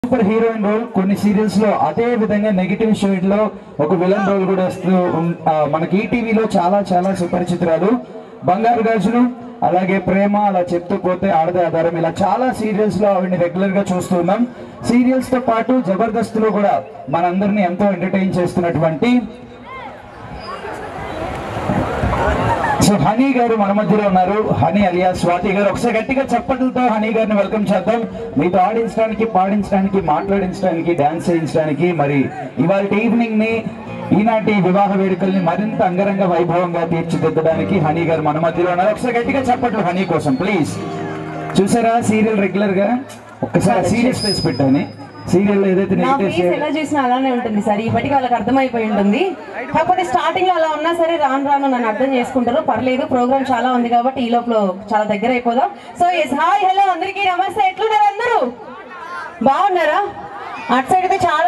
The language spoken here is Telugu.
సూపర్ హీరోయిన్ రోల్ కొన్ని సీరియల్స్ లో అదే విధంగా నెగిటివ్ షేడ్ లో ఒక విలన్ రోల్ కూడా వస్తూ ఉం- ఆ, మనకి ఈటీవీలో చాలా చాలా సుపరిచితురాలు బంగారు గాజులు అలాగే ప్రేమ అలా చెప్తూ పోతే ఆడదే ఆధారం ఇలా చాలా సీరియల్స్ లో ఆవిడని రెగ్యులర్ గా చూస్తున్నాం సీరియల్స్ తో పాటు జబర్దస్త్ లో కూడా మనందరినీ ఎంతో ఎంటర్టైన్ చేస్తున్నటువంటి సో హనీ గారు మన మధ్యలో ఉన్నారు హనీ అలియా స్వాతి గారు ఒకసారి గట్టిగా చప్పట్లతో హనీ గారిని వెల్కమ్ చేద్దాం మీతో ఆడించడానికి పాడించడానికి మాట్లాడించడానికి డాన్స్ చేయించడానికి మరి ఇవాళ ఈవినింగ్ ని ఈనాటి వివాహ వేడుకల్ని మరింత అంగరంగ వైభవంగా తీర్చిదిద్దడానికి హనీ గారు మన మధ్యలో ఉన్నారు ఒకసారి గట్టిగా చప్పట్లు హనీ కోసం ప్లీజ్ చూసారా సీరియల్ రెగ్యులర్ గా ఒక్కసారి సీరియస్ ఫేస్ పెట్టాను సీరియల్ ఏదైతే నా నెగిటివ్ ఫేస్ ఎలా చూసినా అలానే ఉంటుంది సార్ ఇప్పటికీ వాళ్ళకి అర్థమైపోయి ఉంటుంది కాకపోతే స్టార్టింగ్ లో అలా ఉన్నా సరే రాను రాను నన్ను అర్థం చేసుకుంటారు పర్లేదు ప్రోగ్రామ్ చాలా ఉంది కాబట్టి ఈ లోపల చాలా దగ్గర అయిపోదాం సో ఎస్ హాయ్ హలో అందరికీ నమస్తే ఎట్లున్నారు అందరూ బాగున్నారా అటు సైడ్ అయితే చాలా